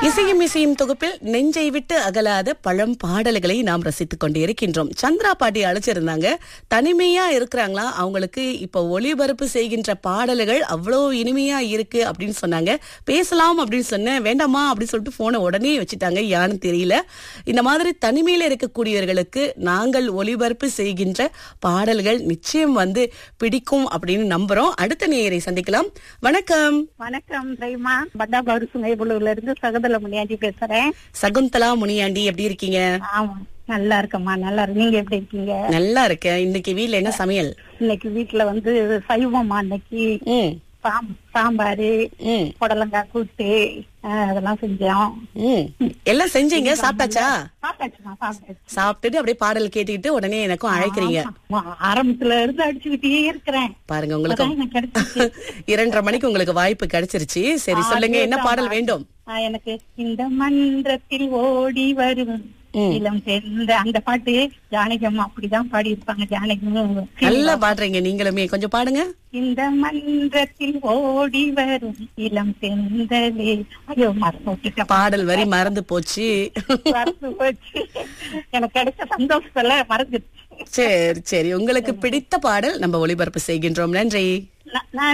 இசையும் இசையும் தொகுப்பில் நெஞ்சை விட்டு அகலாத பழம் பாடல்களை நாம் ரசித்துக் கொண்டு இருக்கின்றோம் சந்திரா பாட்டி அழைச்சிருந்தாங்க தனிமையா இருக்கிறாங்களா அவங்களுக்கு இப்ப ஒளிபரப்பு செய்கின்ற பாடல்கள் அவ்வளோ இனிமையா இருக்கு அப்படின்னு சொன்னாங்க பேசலாம் அப்படின்னு சொன்னேன் வேண்டாமா அப்படின்னு சொல்லிட்டு போனை உடனே வச்சுட்டாங்க யான்னு தெரியல இந்த மாதிரி தனிமையில இருக்கக்கூடியவர்களுக்கு நாங்கள் ஒளிபரப்பு செய்கின்ற பாடல்கள் நிச்சயம் வந்து பிடிக்கும் அப்படின்னு நம்புறோம் அடுத்த நேயரை சந்திக்கலாம் வணக்கம் வணக்கம் பிரைமா பட்டாபாடு சுங்கைபுலூர்ல இருந்து சகதல முனியாண்டி பேசுறேன் சகுந்தலா முனியாண்டி எப்படி இருக்கீங்க ஆமா நல்லா இருக்கம்மா நல்லா இருக்கு நீங்க எப்படி இருக்கீங்க நல்லா இருக்கேன் இன்னைக்கு வீட்ல என்ன சமையல் இன்னைக்கு வீட்டுல வந்து சைவமா இன்னைக்கு ம் சாம்- சாம்பாரு ம் புடலங்காய் கூட்டு அஹ், அதெல்லாம் செஞ்சோம் ம் எல்லாம் செஞ்சீங்க சாப்பிட்டாச்சா சாப்பிட்டாச்சுமா சாப்பிட்டாச்சு சாப்பிட்டுட்டு அப்படியே பாடல் கேட்டுக்கிட்டு உடனே எனக்கும் அழைக்கிறீங்க ஆமா, ஆரம்பத்துல இருந்து அடிச்சுக்கிட்டே இருக்கிறேன் பாருங்க உங்களுக்கு அதான் எனக்கு கிடைச்சிச்சு இரண்டரை மணிக்கு உங்களுக்கு வாய்ப்பு கிடைச்சிருச்சு சரி சொல்லுங்க என்ன பாடல் வேண்டும் ஆஹ், எனக்கு இந்த மன்றத்தில் ஓடி வரும் ம். இளம் சென்ற அந்த பாட்டு ஜானகி அம்மா அப்படிதான் பாடி இருப்பாங்க ஜானகி நல்லா பாடுறீங்க நீங்களுமே கொஞ்சம் பாடுங்க இந்த மன்றத்தில் ஓடி வரும் இளம் செந்தலே ஐயோ மறந்து விட்டுட்டேன். பாடல் வரி மறந்து போச்சு மறந்து போச்சு எனக்கு கிடைச்ச சந்தோஷத்துல மறந்துருச்சு சரி சரி உங்களுக்கு பிடித்த பாடல் நம்ம ஒளிபரப்பு செய்கின்றோம் நன்றி நான் நான்